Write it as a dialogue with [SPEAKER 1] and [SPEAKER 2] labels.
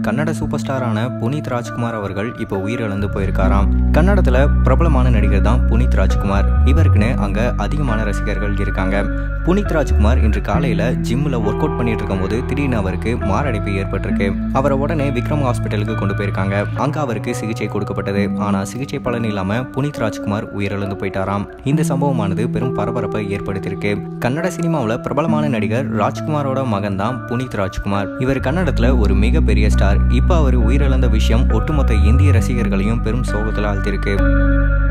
[SPEAKER 1] Kannada super ஸ்டாரான புனித் ராஜ்குமார் அவர்கள் இப்போ உயிரிழந்து போயிருக்காராம் கன்னடத்துல பிரபலமான நடிகர் தான் புனித் ராஜ்குமார் இவருக்குன்னு அங்க அதிகமான ரசிகர்கள் இருக்காங்க புனித் ராஜ்குமார் இன்று காலையில ஜிம்ல ஒர்க் அவுட் பண்ணிட்டு இருக்கும்போது திடீர்னு அவருக்கு மாரடைப்பு ஏற்பட்டிருக்கு அவரை உடனே விக்ரம் ஹாஸ்பிட்டலுக்கு கொண்டு போயிருக்காங்க அங்க அவருக்கு சிகிச்சை கொடுக்கப்பட்டது ஆனா சிகிச்சை பலன் இல்லாம புனித் ராஜ்குமார் உயிரிழந்து போயிட்டாராம் இந்த சம்பவமானது பெரும் பரபரப்பை ஏற்படுத்தியிருக்கு கன்னட சினிமாவில் பிரபலமான நடிகர் ராஜ்குமாரோட மகன் தான் புனித் ராஜ்குமார் இவர் கன்னடத்துல ஒரு மிகப்பெரிய ஸ்டார் இப்போ அவர் உயிரிழந்த விஷயம் ஒட்டுமொத்த இந்திய ரசிகர்களையும் பெரும் சோகத்தில் ஆழ்த்திருக்கு